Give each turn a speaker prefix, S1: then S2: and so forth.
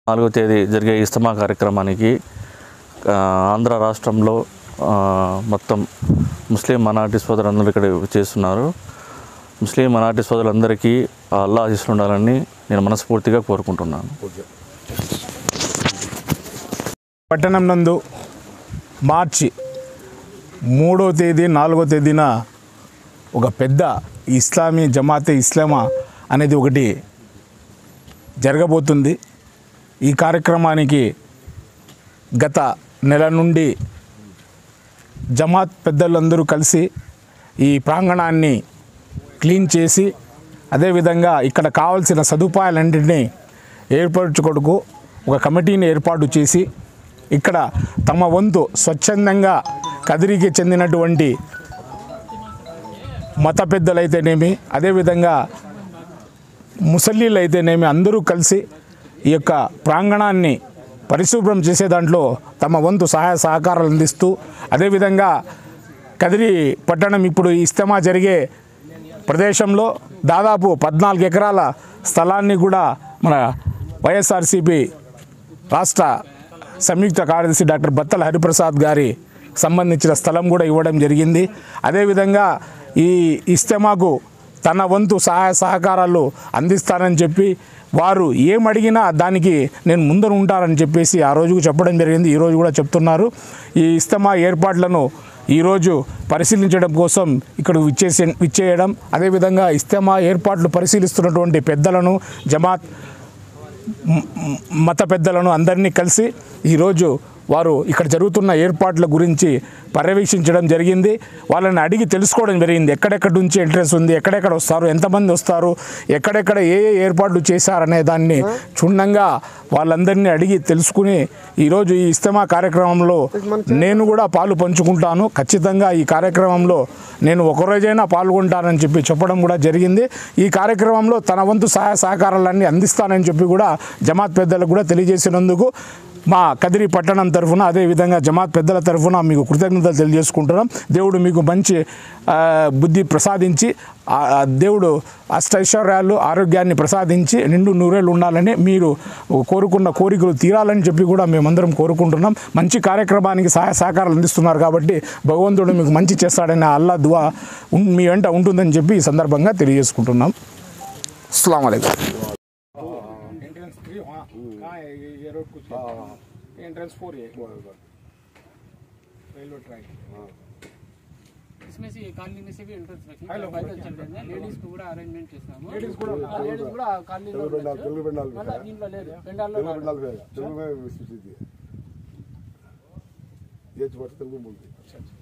S1: నాలుగో తేదీ జరిగే ఇస్తమా కార్యక్రమానికి ఆ, ఆంధ్ర రాష్ట్రంలో ఆ, మొత్తం ముస్లిం మైనార్టీ సోదరులందరూ ఇక్కడ చేస్తున్నారు ముస్లిం మైనార్టీ సోదరులందరికీ ఆ అల్లా ఆశీస్సులు ఉండాలని నేను మనస్ఫూర్తిగా కోరుకుంటున్నాను
S2: పట్టణం నందు మార్చి మూడో తేదీ నాలుగో తేదీన ఒక పెద్ద ఇస్లామీ జమాతే ఇస్లామా అనేది ఒకటి జరగబోతుంది ఈ కార్యక్రమానికి గత నెల నుండి జమాత్ పెద్దలందరూ కలిసి ఈ ప్రాంగణాన్ని క్లీన్ చేసి అదేవిధంగా ఇక్కడ కావాల్సిన సదుపాయాలన్నింటినీ ఏర్పరచుకొడుకు ఒక కమిటీని ఏర్పాటు చేసి ఇక్కడ తమ వంతు స్వచ్ఛందంగా కదిరికి చెందినటువంటి మత పెద్దలైతేనేమి అదేవిధంగా ముసలీలు అయితేనేమి అందరూ కలిసి ఈ యొక్క ప్రాంగణాన్ని పరిశుభ్రం చేసే దాంట్లో తమ వంతు సహాయ సహకారాలు అందిస్తూ అదేవిధంగా కదిరి పట్టణం ఇప్పుడు ఈ ఇస్తమా జరిగే ప్రదేశంలో దాదాపు పద్నాలుగు ఎకరాల స్థలాన్ని కూడా మన వైఎస్ఆర్సిపి రాష్ట్ర సంయుక్త కార్యదర్శి డాక్టర్ బత్తల హరిప్రసాద్ గారి సంబంధించిన స్థలం కూడా ఇవ్వడం జరిగింది అదేవిధంగా ఈ ఇస్తమాకు తన వంతు సహాయ సహకారాలు అందిస్తానని చెప్పి వారు ఏం అడిగినా దానికి నేను ముందర ఉంటానని చెప్పేసి ఆ రోజు చెప్పడం జరిగింది ఈరోజు కూడా చెప్తున్నారు ఈ ఇస్తమా ఏర్పాట్లను ఈరోజు పరిశీలించడం కోసం ఇక్కడ విచ్చేసి విచ్చేయడం అదేవిధంగా ఇస్తమా ఏర్పాట్లు పరిశీలిస్తున్నటువంటి పెద్దలను జమాత్ మ- మ- మత పెద్దలను అందరినీ కలిసి ఈరోజు వారు ఇక్కడ జరుగుతున్న ఏర్పాట్ల గురించి పర్యవేక్షించడం జరిగింది వాళ్ళని అడిగి తెలుసుకోవడం జరిగింది ఎక్కడెక్కడ నుంచి ఎంట్రెన్స్ ఉంది ఎక్కడెక్కడ వస్తారు ఎంతమంది వస్తారు ఎక్కడెక్కడ ఏ ఏ ఏర్పాట్లు చేశారనే దాన్ని క్షుణ్ణంగా వాళ్ళందరినీ అడిగి తెలుసుకుని ఈరోజు ఈ ఇస్తమా కార్యక్రమంలో నేను కూడా పాలు పంచుకుంటాను ఖచ్చితంగా ఈ కార్యక్రమంలో నేను ఒకరోజైనా పాల్గొంటానని చెప్పి చెప్పడం కూడా జరిగింది ఈ కార్యక్రమంలో తన వంతు సహాయ సహకారాలన్నీ అందిస్తానని చెప్పి కూడా జమాత్ పెద్దలకు కూడా తెలియజేసినందుకు మా కదిరి పట్టణం తరఫున అదేవిధంగా జమాత్ పెద్దల తరఫున మీకు కృతజ్ఞతలు తెలియజేసుకుంటున్నాం దేవుడు మీకు మంచి ఆ, బుద్ధి ప్రసాదించి ఆ, ఆ దేవుడు అష్టైశ్వర్యాలు ఆరోగ్యాన్ని ప్రసాదించి నిండు నూరేళ్ళు ఉండాలని మీరు కోరుకున్న కోరికలు తీరాలని చెప్పి కూడా మేమందరం కోరుకుంటున్నాం మంచి కార్యక్రమానికి సహాయ సహకారాలు అందిస్తున్నారు కాబట్టి భగవంతుడు మీకు మంచి చేస్తాడని ఆ అల్లా దువా ఉన్- మీ వెంట ఉంటుందని చెప్పి ఈ సందర్భంగా తెలియజేసుకుంటున్నాం అస్సలం అయికం एंट्रेंस थ्री वहाँ कहाँ है ये, ये रोड कुछ है एंट्रेंस फोर है रेलवे ट्रैक
S3: इसमें से ये कॉलोनी में से भी एंट्रेंस रखेंगे
S2: हेलो,
S3: पैदल चल रहे हैं లేడీస్ కు కూడా అరేంజ్మెంట్ చేస్తాము
S2: లేడీస్ కూడా
S3: ఆ, లేడీస్ కూడా కాలనీలో
S4: తెలుగు పెండాలు
S3: ఉండొచ్చు.
S4: తెలుగు పెండాలు
S3: మళ్ళా దీంట్లో లేదు పెండాల్లో
S4: తెలుగు
S3: రాదు.
S4: పెండాలు తెలుగు में विस्तृत है ये पट తెలుగు बोलते हैं